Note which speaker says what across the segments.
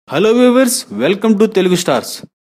Speaker 1: hello viewers welcome to Telugu stars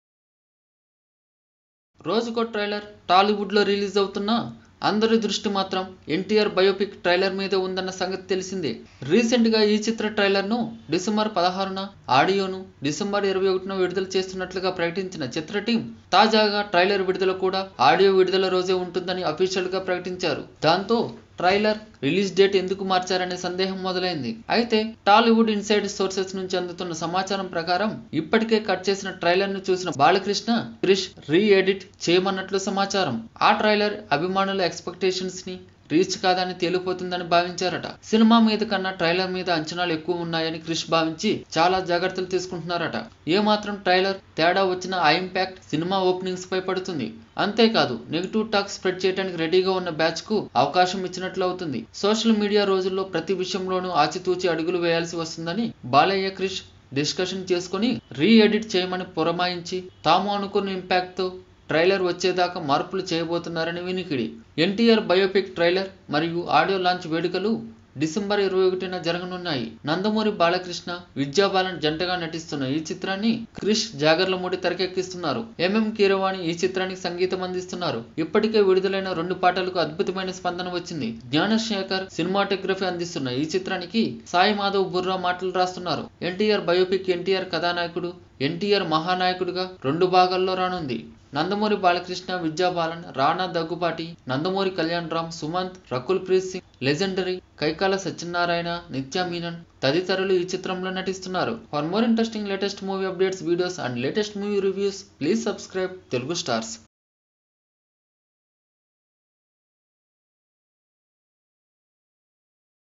Speaker 2: రోజుకో trailer టాలీవుడ్లో release అవుతున్న అందరి దృష్టి మాత్రం ఎన్టీఆర్ బయోపిక్ ట్రైలర్ మీద ఉందన్న సంగతి తెలిసిందే రీసెంట్గా ఈ చిత్ర ట్రైలర్ను డిసెంబర్ పదహారున ఆడియోను డిసెంబర్ ఇరవై ఒకటిన విడుదల చేస్తున్నట్లుగా ప్రకటించిన చిత్ర టీం తాజాగా ట్రైలర్ విడుదల కూడా ఆడియో విడుదల రోజే ఉంటుందని అఫీషియల్గా ప్రకటించారు దాంతో ట్రైలర్ రిలీజ్ డేట్ ఎందుకు మార్చారనే సందేహం మొదలైంది అయితే టాలీవుడ్ ఇన్సైడ్ సోర్సెస్ నుంచి అందుతున్న సమాచారం ప్రకారం ఇప్పటికే కట్ చేసిన ట్రైలర్ ను చూసిన బాలకృష్ణ క్రిష్ రీ ఎడిట్ చేయమన్నట్లు సమాచారం ఆ ట్రైలర్ అభిమానుల ఎక్స్పెక్టేషన్స్ ని రీచ్ కాదని తేలిపోతుందని భావించారట సినిమా మీద కన్నా ట్రైలర్ మీద అంచనాలు ఎక్కువ ఉన్నాయని క్రిష్ భావించి చాలా జాగ్రత్తలు తీసుకుంటున్నారట ఏ మాత్రం ట్రైలర్ తేడా వచ్చిన ఆ ఇంపాక్ట్ సినిమా ఓపెనింగ్స్ పై పడుతుంది అంతేకాదు నెగిటివ్ టాక్ స్ప్రెడ్ చేయడానికి రెడీగా ఉన్న బ్యాచ్ కు అవకాశం ఇచ్చినట్లు అవుతుంది సోషల్ మీడియా రోజుల్లో ప్రతి విషయంలోనూ ఆచితూచి అడుగులు వేయాల్సి వస్తుందని బాలయ్య క్రిష్ డిస్కషన్ చేసుకుని రీ ఎడిట్ చేయమని పురమాయించి తాము అనుకున్న ఇంపాక్ట్ తో ట్రైలర్ వచ్చేదాకా మార్పులు చేయబోతున్నారని వినికిడి ఎన్టీఆర్ బయోపిక్ ట్రైలర్ మరియు ఆడియో లాంచ్ వేడుకలు డిసెంబర్ ఇరవై ఒకటిన జరగనున్నాయి నందమూరి బాలకృష్ణ విద్యాబాలన్ జంటగా నటిస్తున్న ఈ చిత్రాన్ని క్రిష్ జాగర్లమూడి తెరకెక్కిస్తున్నారు ఎంఎం కీరవాణి ఈ చిత్రానికి సంగీతం అందిస్తున్నారు ఇప్పటికే విడుదలైన రెండు పాటలకు అద్భుతమైన స్పందన వచ్చింది జ్ఞానశేఖర్ సినిమాటోగ్రఫీ అందిస్తున్న ఈ చిత్రానికి సాయి మాధవ్ బుర్రా మాటలు రాస్తున్నారు ఎన్టీఆర్ బయోపిక్ ఎన్టీఆర్ కథానాయకుడు ఎన్టీఆర్ మహానాయకుడిగా రెండు భాగాల్లో రానుంది నందమూరి బాలకృష్ణ విద్యాబాలన్ రాణా దగ్గుపాటి నందమూరి కళ్యాణ్ రామ్ సుమంత్ రకుల్ ప్రీత్ సింగ్ లెజెండరీ కైకాల సత్యనారాయణ నిత్యా మీనన్ తదితరులు ఈ చిత్రంలో నటిస్తున్నారు for more interesting latest movie updates videos and latest movie reviews please subscribe Telugu stars